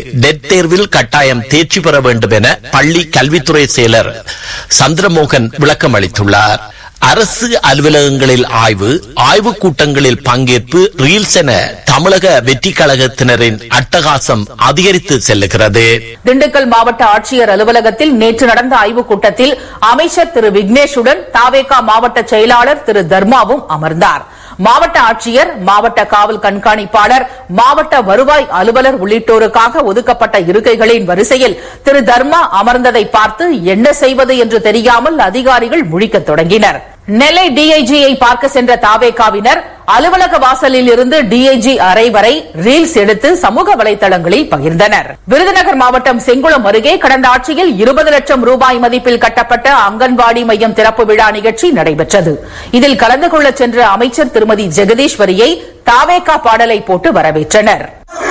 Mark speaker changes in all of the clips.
Speaker 1: dead தேர்வில் கட்டாயம் தேர்ச்சி பெற வேண்டும் என பள்ளி கல்வித்துறை செயலர் சந்திரமோகன் விளக்கம் அளித்துள்ளார் அரசு அலுவலகங்களில் ஆய்வு ஆய்வுக் கூட்டங்களில் பங்கேற்பு ரீல்ஸ் என தமிழக வெற்றி கழகத்தினரின் அட்டகாசம் அதிகரித்து செல்லுகிறது
Speaker 2: திண்டுக்கல் மாவட்ட ஆட்சியர் அலுவலகத்தில் நேற்று நடந்த ஆய்வுக் கூட்டத்தில் அமைச்சர் திரு விக்னேஷுடன் தாவேகா மாவட்ட செயலாளர் திரு தர்மாவும் அமர்ந்தார் மாவட்ட ஆட்சியர் மாவட்ட காவல் கண்காணிப்பாளர் மாவட்ட வருவாய் அலுவலர் உள்ளிட்டோருக்காக ஒதுக்கப்பட்ட இருக்கைகளின் வரிசையில் திரு தர்மா அமர்ந்ததை பார்த்து என்ன செய்வது என்று தெரியாமல் அதிகாரிகள் முழிக்கத் தொடங்கினர் நெல்லை டிஐஜியை பார்க்க சென்ற தாவேகாவினர் அலுவலக வாசலில் இருந்து டிஐஜி அறை வரை ரீல்ஸ் எடுத்து சமூக வலைதளங்களில் பகிர்ந்தனர் விருதுநகர் மாவட்டம் செங்குளம் அருகே கடந்த ஆட்சியில் இருபது லட்சம் ரூபாய் மதிப்பில் கட்டப்பட்ட அங்கன்வாடி மையம் திறப்பு விழா நிகழ்ச்சி நடைபெற்றது இதில் கலந்து கொள்ள சென்ற அமைச்சர் திருமதி ஜெகதீஸ்வரியை தாவேகா பாடலை போட்டு வரவேற்றனர்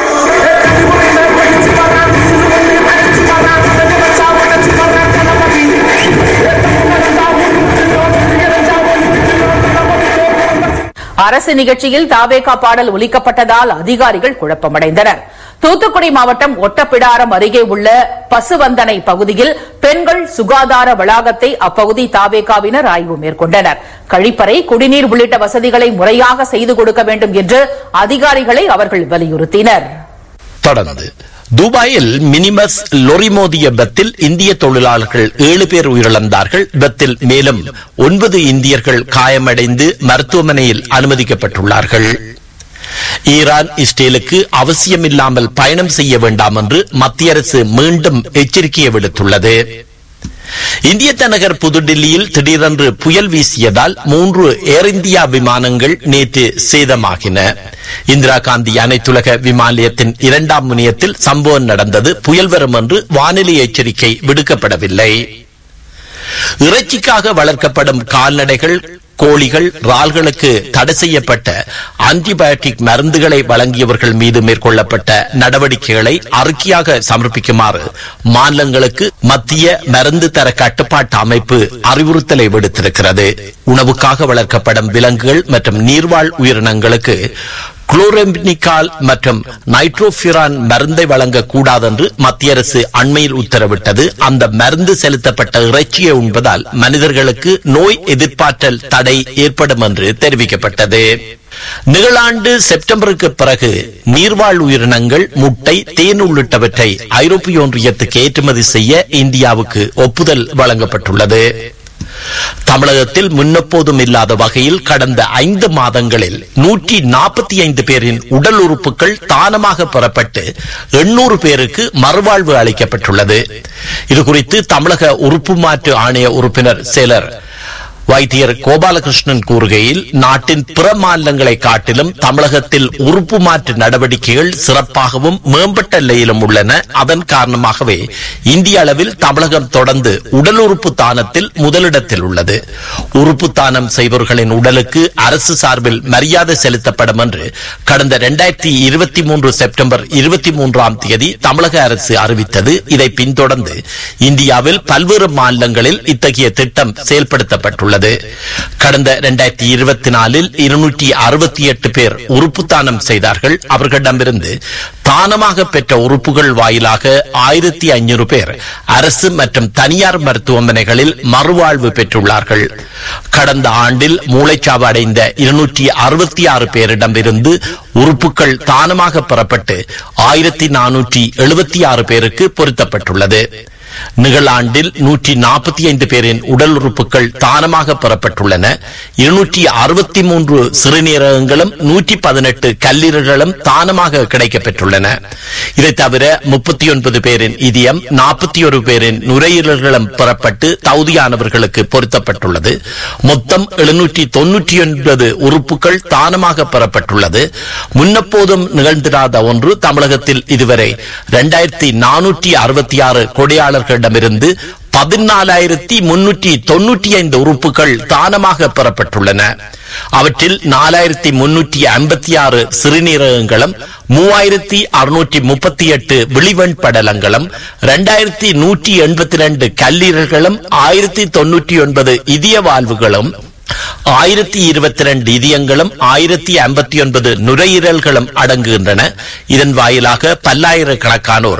Speaker 2: அரசு நிகழ்ச்சியில் தாவேகா பாடல் ஒலிக்கப்பட்டதால் அதிகாரிகள் குழப்பமடைந்தனர் தூத்துக்குடி மாவட்டம் ஒட்டப்பிடாரம் அருகே உள்ள பசுவந்தனை பகுதியில் பெண்கள் சுகாதார வளாகத்தை அப்பகுதி தாவேகாவினர் ஆய்வு மேற்கொண்டனர் கழிப்பறை குடிநீர் உள்ளிட்ட வசதிகளை முறையாக செய்து கொடுக்க வேண்டும் என்று அதிகாரிகளை அவர்கள் வலியுறுத்தினர்
Speaker 1: தொடர்ந்து துபாயில் மினிமஸ் லொரி மோதிய விபத்தில் இந்திய தொழிலாளர்கள் ஏழு பேர் உயிரிழந்தார்கள் விபத்தில் மேலும் ஒன்பது இந்தியர்கள் காயமடைந்து மருத்துவமனையில் அனுமதிக்கப்பட்டுள்ளார்கள் ஈரான் இஸ்ரேலுக்கு அவசியமில்லாமல் பயணம் செய்ய வேண்டாம் என்று மத்திய அரசு மீண்டும் எச்சரிக்கையை விடுத்துள்ளது இந்திய தலைநகர் புதுடில்லியில் திடீரென்று புயல் வீசியதால் மூன்று ஏர் இந்தியா விமானங்கள் நேற்று சேதமாகின இந்திரா காந்தி அனைத்துலக விமான நிலையத்தின் இரண்டாம் முனையத்தில் சம்பவம் நடந்தது புயல் வரும் என்று வானிலை எச்சரிக்கை விடுக்கப்படவில்லை இறைச்சிக்காக வளர்க்கப்படும் கால்நடைகள் கோழிகள் இறால்களுக்கு தடை செய்யப்பட்ட ஆன்டிபயோட்டிக் மருந்துகளை வழங்கியவர்கள் மீது மேற்கொள்ளப்பட்ட நடவடிக்கைகளை அறிக்கையாக சமர்ப்பிக்குமாறு மாநிலங்களுக்கு மத்திய மருந்து தர கட்டுப்பாட்டு அமைப்பு அறிவுறுத்தலை விடுத்திருக்கிறது உணவுக்காக வளர்க்கப்படும் விலங்குகள் மற்றும் நீர்வாழ் உயிரினங்களுக்கு குளோரெம்பினிகால் மற்றும் நைட்ரோபிரான் மருந்தை வழங்கக்கூடாது என்று மத்திய அரசு அண்மையில் உத்தரவிட்டது அந்த மருந்து செலுத்தப்பட்ட இறைச்சியை உண்பதால் மனிதர்களுக்கு நோய் எதிர்ப்பாற்றல் தடை ஏற்படும் என்று தெரிவிக்கப்பட்டது நிகழாண்டு செப்டம்பருக்கு பிறகு நீர்வாழ் உயிரினங்கள் முட்டை தேன் உள்ளிட்டவற்றை ஐரோப்பிய ஒன்றியத்துக்கு ஏற்றுமதி செய்ய இந்தியாவுக்கு ஒப்புதல் வழங்கப்பட்டுள்ளது தமிழகத்தில் முன்னெப்போதும் இல்லாத வகையில் கடந்த ஐந்து மாதங்களில் நூற்றி நாற்பத்தி ஐந்து பேரின் உடல் உறுப்புகள் தானமாக பெறப்பட்டு எண்ணூறு பேருக்கு மறுவாழ்வு அளிக்கப்பட்டுள்ளது இதுகுறித்து தமிழக உறுப்பு மாற்று ஆணைய உறுப்பினர் செயலர் வைத்தியர் கோபாலகிருஷ்ணன் கூறுகையில் நாட்டின் பிற மாநிலங்களை காட்டிலும் தமிழகத்தில் உறுப்பு மாற்று நடவடிக்கைகள் சிறப்பாகவும் மேம்பட்ட நிலையிலும் உள்ளன அதன் காரணமாகவே இந்திய அளவில் தமிழகம் தொடர்ந்து உடல் உறுப்பு தானத்தில் முதலிடத்தில் உள்ளது உறுப்பு தானம் செய்பவர்களின் உடலுக்கு அரசு சார்பில் மரியாதை செலுத்தப்படும் என்று கடந்த இரண்டாயிரத்தி இருபத்தி மூன்று செப்டம்பர் இருபத்தி மூன்றாம் தேதி தமிழக அரசு அறிவித்தது இதை பின்தொடர்ந்து இந்தியாவில் பல்வேறு மாநிலங்களில் இத்தகைய திட்டம் செயல்படுத்தப்பட்டுள்ளது கடந்த இரண்டாயிரத்தி இருபத்தி நாலில் இருநூற்றி அறுபத்தி எட்டு பேர் உறுப்பு தானம் செய்தார்கள் அவர்களிடமிருந்து தானமாக பெற்ற உறுப்புகள் வாயிலாக ஆயிரத்தி ஐநூறு பேர் அரசு மற்றும் தனியார் மருத்துவமனைகளில் மறுவாழ்வு பெற்றுள்ளார்கள் கடந்த ஆண்டில் மூளைச்சாவு அடைந்த இருநூற்றி அறுபத்தி ஆறு பேரிடமிருந்து உறுப்புகள் தானமாக பெறப்பட்டு ஆயிரத்தி நானூற்றி எழுபத்தி ஆறு பேருக்கு பொருத்தப்பட்டுள்ளது நிகழாண்டில் நூற்றி நாற்பத்தி ஐந்து பேரின் உடல் உறுப்புகள் தானமாக பெறப்பட்டுள்ளன இருநூற்றி அறுபத்தி மூன்று சிறுநீரகங்களும் நூற்றி பதினெட்டு கல்லீரல்களும் தானமாக கிடைக்கப்பெற்றுள்ளன இதை தவிர முப்பத்தி ஒன்பது பேரின் இதயம் நாற்பத்தி ஒரு பேரின் நுரையீரல்களும் பெறப்பட்டு தகுதியானவர்களுக்கு பொருத்தப்பட்டுள்ளது மொத்தம் எழுநூற்றி தொன்னூற்றி ஒன்பது உறுப்புகள் தானமாக பெறப்பட்டுள்ளது முன்னெப்போதும் நிகழ்ந்திராத ஒன்று தமிழகத்தில் இதுவரை இரண்டாயிரத்தி நானூற்றி அறுபத்தி ஆறு கொடையாளர்களிடமிருந்து பதினாலாயிரத்தி முன்னூற்றி தொன்னூற்றி ஐந்து உறுப்புகள் தானமாக பெறப்பட்டுள்ளன அவற்றில் நாலாயிரத்தி முன்னூற்றி ஐம்பத்தி ஆறு சிறுநீரகங்களும் மூவாயிரத்தி அறுநூற்றி முப்பத்தி எட்டு விழிவன் படலங்களும் இரண்டாயிரத்தி நூற்றி எண்பத்தி ரெண்டு கல்லீரல்களும் ஆயிரத்தி தொன்னூற்றி ஒன்பது இதய வாழ்வுகளும் ஆயிரத்தி இருபத்தி ரெண்டு இதயங்களும் ஆயிரத்தி ஐம்பத்தி ஒன்பது நுரையீரல்களும் அடங்குகின்றன இதன் வாயிலாக பல்லாயிரக்கணக்கானோர்